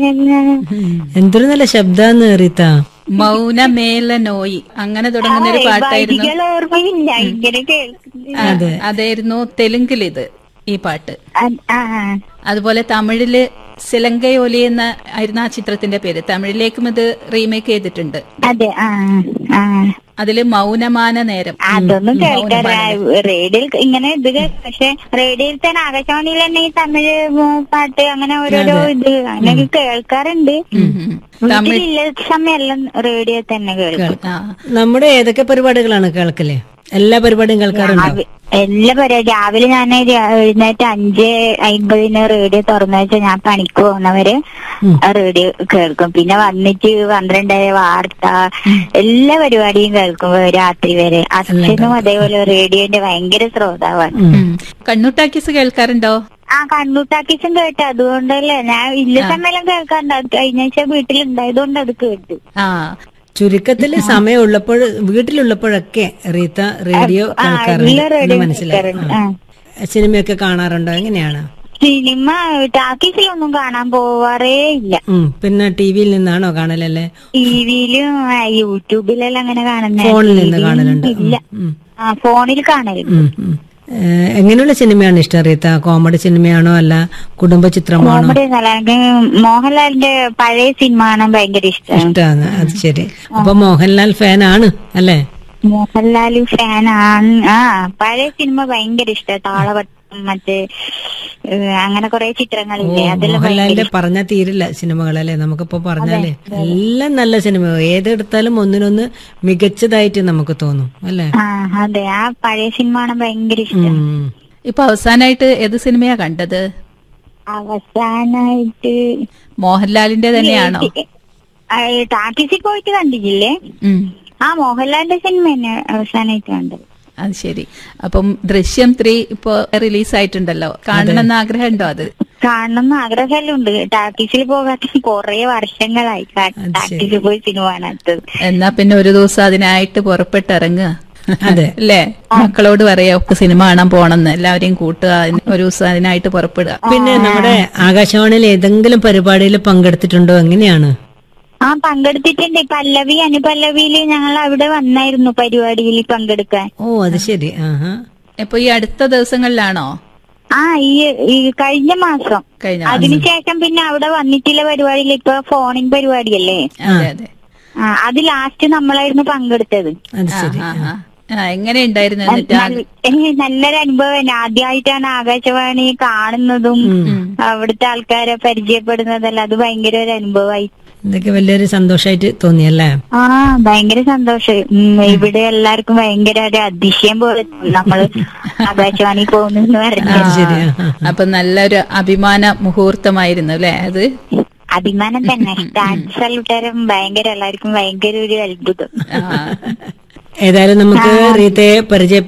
എന്തൊരു നല്ല ശബ്ദാന്ന് റീത്ത മൗനമേല നോയി അങ്ങനെ തുടങ്ങുന്ന ഒരു പാട്ടായിരുന്നു വരികൾ ഓർമ്മയില്ല ഇങ്ങനെ കേൾക്കുന്നു അതെ അതായിരുന്നു തെലുങ്കിലിത് ഈ പാട്ട് അത് ആ അതുപോലെ തമിഴില് സിലങ്കയോലി എന്ന ആയിരുന്നു ആ ചിത്രത്തിന്റെ പേര് തമിഴിലേക്കും ഇത് റീമേക്ക് ചെയ്തിട്ടുണ്ട് അതെ ആ ആ അതില് മൗനമാന നേരം അതൊന്നും കേൾക്കാൻ റേഡിയോയിൽ ഇങ്ങനെ ഇത് കേ- പക്ഷെ റേഡിയോയിൽ തന്നെ ആകാശവാണിയിൽ തന്നെ ഈ തമിഴ് ഉം, പാട്ട് അങ്ങനെ ഓരോരോ ഇത് അങ്ങനെയൊക്കെ കേൾക്കാറുണ്ട് വീട്ടിലില്ല സമയം റേഡിയോ തന്നെ കേൾക്കും ആ നമ്മുടെ ഏതൊക്കെ പരിപാടികളാണ് കേൾക്കല് എല്ലാ പരിപാടിയും കേൾക്കാറുണ്ടോ രാവി- എല്ലാ പരിപാടി രാവിലെ ഞാൻ എഴുന്നേറ്റ് അഞ്ച് അമ്പതിന് റേഡിയോ തുറന്നു വെച്ചാൽ ഞാൻ പണിക്ക് പോകുന്നവര് ആ റേഡിയോ കേൾക്കും പിന്നെ വന്നിട്ട് പന്ത്രണ്ടര വാർത്ത എല്ലാ പരിപാടിയും കേൾക്കും രാത്രി വരെ അച്ഛനും അതേപോലെ റേഡിയോന്റെ ഭയങ്കര ശ്രോതാവാണ് ഉം. കണ്ണൂട്ടാക്കീസ് കേൾക്കാറുണ്ടോ ആ കണ്ണൂട്ടാക്കിച്ചും കേട്ടു അതുകൊണ്ടല്ലേ ഞാൻ ഇല്ല സമയം കേൾക്കാറുണ്ട് അത് കഴിഞ്ഞ ആഴ്ച വീട്ടിലുണ്ടായതുകൊണ്ട് അത് കേട്ടു ആ ചുരുക്കത്തില് സമയമുള്ളപ്പോൾ വീട്ടിലുള്ളപ്പോഴൊക്കെ റീത്ത റേഡിയോ എല്ലാ കേൾക്കാറുണ്ട് റേഡിയോ എന്ന് മനസ്സിലായി കേൾക്കാറുണ്ട്. ആ. സിനിമയൊക്കെ കാണാറുണ്ടോ എങ്ങനെയാണ് സിനിമ ടാക്കീസിലൊന്നും കാണാൻ പോവാറേ ഇല്ല ഉം പിന്നെ ടി വിയിൽ നിന്നാണോ കാണലല്ലേ ടിവിയിലും യൂട്യൂബിലെല്ലാം അങ്ങനെ കാണുന്ന ഫോണിൽ നിന്ന് കാണലുണ്ട് ഇല്ല ഉം, ആ ഫോണിൽ കാണലുണ്ട് ഉം, ഉം. ഏ, എങ്ങനെയുള്ള സിനിമയാണ് ഇഷ്ടം റീത്ത കോമഡി സിനിമയാണോ അല്ല കുടുംബ ചിത്രമാണോ കോമഡി നല്ല എനിക്ക് മോഹൻലാലിന്റെ പഴയ സിനിമ കാണാൻ ഭയങ്കര ഇഷ്ടമാണ് ഇഷ്ടമാണ് അത് ശരി അപ്പൊ മോഹൻലാൽ ഫാനാണ് അല്ലേ മോഹൻലാൽ ഫാനാണ് ആ പഴയ സിനിമ ഭയങ്കര ഇഷ്ടം താളവട്ടം മറ്റേ ഏഹ്, അങ്ങനെ കുറെ ചിത്രങ്ങളില്ലേ അതെല്ലാം മോഹൻലാലിന്റെ പറഞ്ഞാൽ തീരില്ല സിനിമകളല്ലേ നമുക്കിപ്പോ പറഞ്ഞാലേ എല്ലാം നല്ല സിനിമ ഏതെടുത്താലും ഒന്നിനൊന്ന് മികച്ചതായിട്ട് നമുക്ക് തോന്നും അല്ലേ ആ അതെ ആ പഴയ സിനിമ കാണാൻ ഭയങ്കര ഇഷ്ടം ഉം. ഇപ്പൊ അവസാനായിട്ട് ഏത് സിനിമയാ കണ്ടത് അവസാനായിട്ട് മോഹൻലാലിന്റെ തന്നെയാണോ ടാക്കീസിൽ പോയിട്ട് കണ്ടിട്ടില്ലേ ഉം. ആ മോഹൻലാലിന്റെ സിനിമ തന്നെ അവസാനായിട്ട് കണ്ടത് അത് ശരി അപ്പം ദൃശ്യം ത്രീ ഇപ്പൊ റിലീസ് ആയിട്ടുണ്ടല്ലോ കാണണമെന്ന് ആഗ്രഹമുണ്ടോ അത് കാണണം എന്ന് ആഗ്രഹമെല്ലാം ഉണ്ട് ടാക്കീസിൽ പോകാത്ത കൊറേ വർഷങ്ങളായി ടാക്കീസിൽ പോയി സിനിമ കാണാത്തത് എന്നാ പിന്നെ ഒരു ദിവസം അതിനായിട്ട് പുറപ്പെട്ടിറങ്ങുക അതെ. അല്ലേ മക്കളോട് പറയാ ഒക്കെ സിനിമ കാണാൻ പോണെന്ന് എല്ലാവരെയും കൂട്ടുക അതിന് ഒരു ദിവസം അതിനായിട്ട് പുറപ്പെടുക പിന്നെ നമ്മുടെ ആകാശവാണിയിൽ ഏതെങ്കിലും പരിപാടിയിൽ പങ്കെടുത്തിട്ടുണ്ടോ എങ്ങനെയാണ് ആ പങ്കെടുത്തിട്ടുണ്ട് പല്ലവി അനുപല്ലവിയില് ഞങ്ങൾ അവിടെ വന്നായിരുന്നു പരിപാടിയിൽ പങ്കെടുക്കാൻ ഓ അത് ശരി ആഹാ ഇപ്പൊ ഈ അടുത്ത ദിവസങ്ങളിലാണോ ആ ഈ ഈ കഴിഞ്ഞ മാസം കഴിഞ്ഞ അതിനുശേഷം പിന്നെ അവിടെ വന്നിട്ടുള്ള പരിപാടിയിൽ ഇപ്പൊ ഫോണിൻ പരിപാടിയല്ലേ അതെ അതെ ആ അത് ലാസ്റ്റ് നമ്മളായിരുന്നു പങ്കെടുത്തത് അത് ശരി ആ, ആ. ആ, എങ്ങനെ ഉണ്ടായിരുന്നു എന്നിട്ട് ആ- നല്ല- ഏ, നല്ലൊരു അനുഭവം ആദ്യമായിട്ടാണ് ആകാശവാണി കാണുന്നതും അവിടുത്തെ ആൾക്കാരെ പരിചയപ്പെടുന്നതെല്ലാം അത് ഭയങ്കര ഒരു അനുഭവമായി ഇതൊക്കെ വലിയൊരു സന്തോഷമായിട്ട് തോന്നിയല്ലേ ആ ഭയങ്കര സന്തോഷം ഉം, ഇവിടെ എല്ലാവർക്കും ഭയങ്കര ഒരു അതിശയം പോലെ തോന്നി നമ്മള് ആകാശവാണി പോകുന്നു പറഞ്ഞു അത് ശരി ആ, ആ. അപ്പൊ നല്ലൊരു അഭിമാന മുഹൂർത്തമായിരുന്നു അല്ലെ അത് അഭിമാനം തന്നെ സ്റ്റാൻഡ് സല്യൂട്ടറും ഭയങ്കര എല്ലാവർക്കും ഭയങ്കര ഒരു അത്ഭുതം ആ. ഏതായാലും നമുക്ക് റീത്തയെ പരിചയ